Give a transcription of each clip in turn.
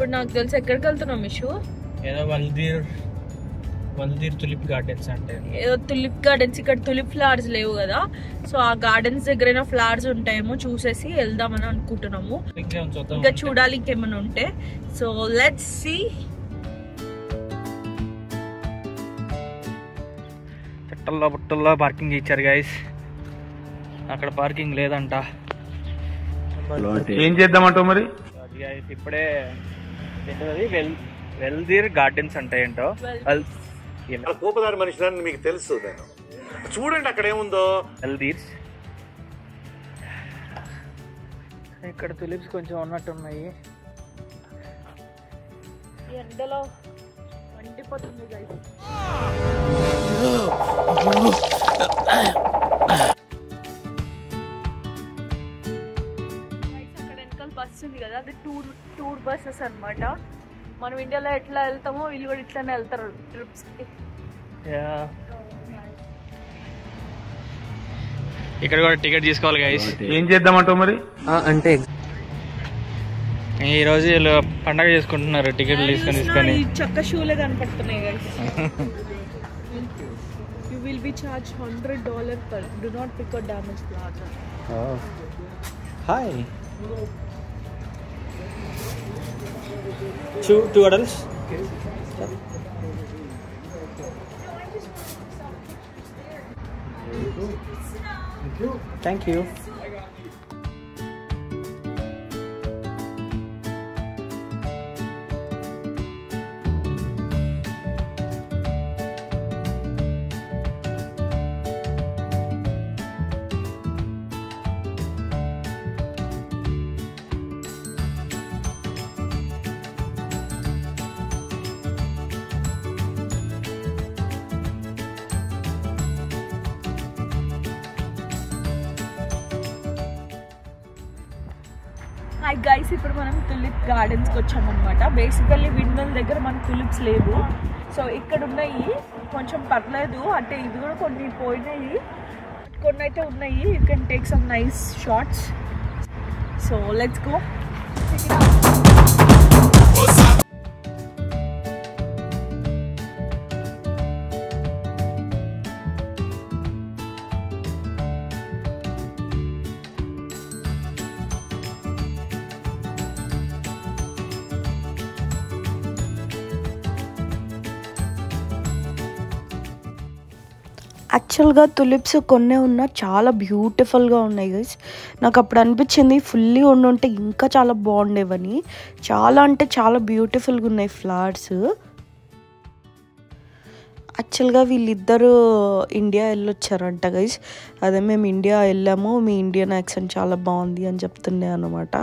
ఇప్పుడు నాకు తెలిసి ఎక్కడికి వెళ్తున్నాం మిషు ఏదో వల్దీర్ వల్దీర్ తులిప్ గార్డెన్స్ అంటే ఏదో తులిప్ గార్డెన్స్ ఇక్కడ తులిప్ ఫ్లవర్స్ లేవు కదా సో ఆ గార్డెన్స్ దగ్గరైనా ఫ్లవర్స్ ఉంటాయేమో చూసేసి వెళ్దామని అనుకుంటున్నాము ఇంకేం చూద్దాం ఇంకా చూడాలి ఇంకేమైనా ఉంటే సో లెట్స్ సి చెట్టల్లో బుట్టల్లో పార్కింగ్ ఇచ్చారు గైస్ అక్కడ పార్కింగ్ లేదంట ఏం చేద్దామంటావు మరి అది guys ఇప్పుడే ఏంటది వెల్ వెల్దీర్ గార్డెన్స్ అంటే ఏంటో వెల్ చాలా కోపదారి మనిషిని మీకు తెలుసు నేను చూడండి అక్కడ ఏముందో వెల్దీర్స్ ఇక్కడ తులిప్స్ కొంచెం ఉన్నట్టున్నాయి ఎండలో మండిపోతుంది guys. Guys, అక్కడ వెనకాల బస్ ఉంది కదా అది టూర్ టూర్ బస్సెస్ అన్నమాట మనం ఇండియాలో ఎట్లా వెళ్తామో వీళ్ళు కూడా ఇట్లానే వెళ్తారు ట్రిప్స్ ఇక్కడ కూడా టికెట్ తీసుకోవాలి గైస్ ఏం చేద్దామంటావు మరి అంటే ఈ రోజు వీళ్ళు పండగ చేసుకుంటున్నారు టికెట్లు తీసుకొని తీసుకొని ఈ చక్క షూలే కనపడుతున్నాయి guys you will be charge hundred dollar per do not pick damage plaza hi two two adults thank you hi guys ఇప్పుడు మనం తులిప్ గార్డెన్స్కి వచ్చాం అనమాట బేసికల్లీ విండోల దగ్గర మనకు తులిప్స్ లేవు సో ఇక్కడ ఉన్నాయి కొంచెం పర్లేదు అంటే ఇది కూడా కొన్ని పోయినాయి కొన్ని అయితే ఉన్నాయి you can take some nice shots so let's go యాక్చువల్గా తులిప్స్ కొన్నే ఉన్నా చాలా బ్యూటిఫుల్గా ఉన్నాయి గైస్ నాకు అప్పుడు అనిపించింది ఫుల్లీ ఉండుంటే ఇంకా చాలా బాగుండేవని చాలా అంటే చాలా బ్యూటిఫుల్గా ఉన్నాయి ఫ్లవర్స్ యాక్చువల్గా వీళ్ళిద్దరూ ఇండియా వెళ్ళొచ్చారంట గైస్ అదే మేము ఇండియా వెళ్ళాము మీ ఇండియన్ యాక్సెంట్ చాలా బాగుంది అని చెప్తుండే అనమాట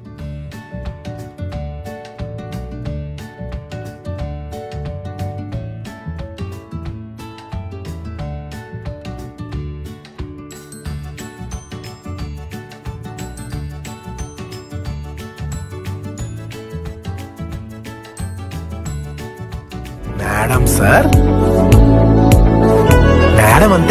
మేడం సార్ మేడం అంతే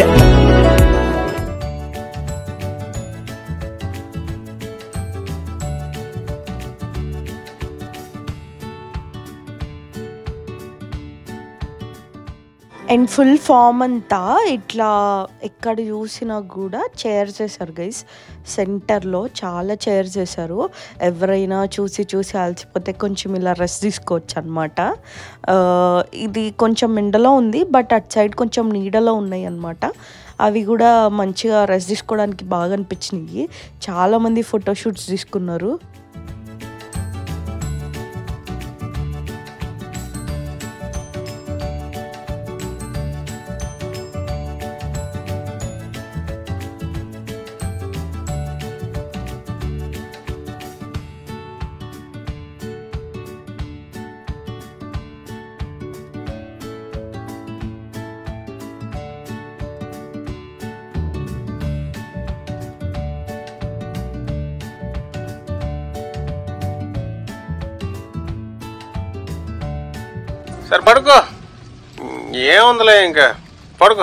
అండ్ ఫుల్ ఫామ్ అంతా ఇట్లా ఎక్కడ చూసినా కూడా చైర్స్ వేశారు గైస్ సెంటర్లో చాలా చైర్స్ వేశారు ఎవరైనా చూసి చూసి అలసిపోతే కొంచెం ఇలా రెస్ట్ తీసుకోవచ్చు అనమాట ఇది కొంచెం ఎండలో ఉంది బట్ అటు సైడ్ కొంచెం నీడలో ఉన్నాయి అనమాట అవి కూడా మంచిగా రెస్ట్ తీసుకోవడానికి బాగా అనిపించినాయి చాలామంది ఫోటోషూట్స్ తీసుకున్నారు సరే పడుకో ఏముందిలే ఇంకా పడుకో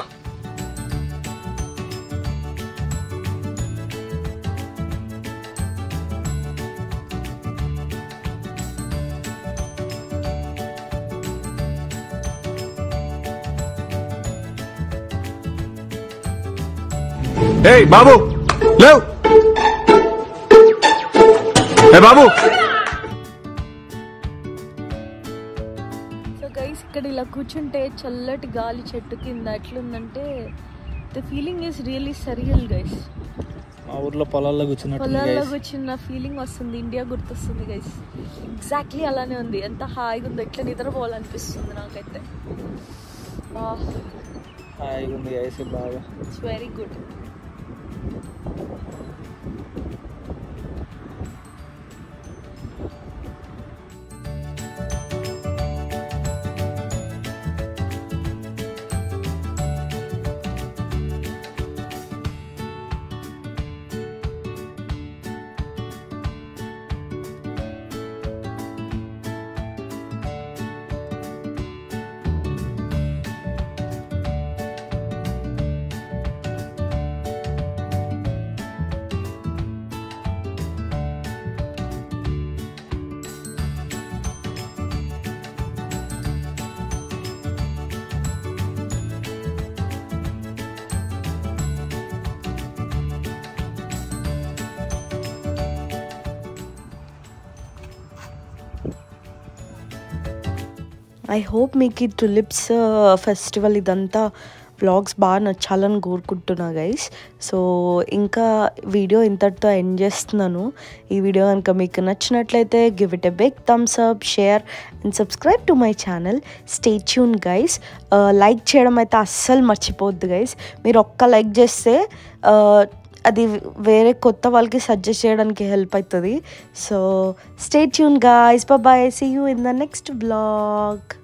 ఏయ్ బాబు లేవ్ ఏ బాబు సో గైస్ ఇక్కడ ఇలా కూర్చుంటే చల్లటి గాలి చెట్టు కింద ఎట్లుందంటే the feeling is really surreal guys మా ఊర్లో పొలాల్లో కూర్చున్నట్టు పొలాల్లో కూర్చున్న ఫీలింగ్ వస్తుంది ఇండియా గుర్తొస్తుంది గైస్ ఎగ్జాక్ట్లీ అలానే ఉంది ఎంత హాయిగా ఉందో ఎట్లా నిద్రపోవాలనిపిస్తుంది నాకైతే హాయిగా ఉంది గైస్ బాగా it's very good I hope మీకు ఈ టులిప్స్ ఫెస్టివల్ ఇదంతా వ్లాగ్స్ బాగా నచ్చాలని కోరుకుంటున్నా గైస్ సో ఇంకా వీడియో ఇంతటితో ఎండ్ చేస్తున్నాను ఈ వీడియో కనుక మీకు నచ్చినట్లయితే give it a big thumbs up share and subscribe to my channel stay tune guys like చేయడం అయితే అస్సలు మర్చిపోవద్దు గైస్ మీరు ఒక్క లైక్ చేస్తే uh, అది వేరే కొత్త వాళ్ళకి సజెస్ట్ చేయడానికి హెల్ప్ అవుతుంది so stay tune guys bye see you in the next blog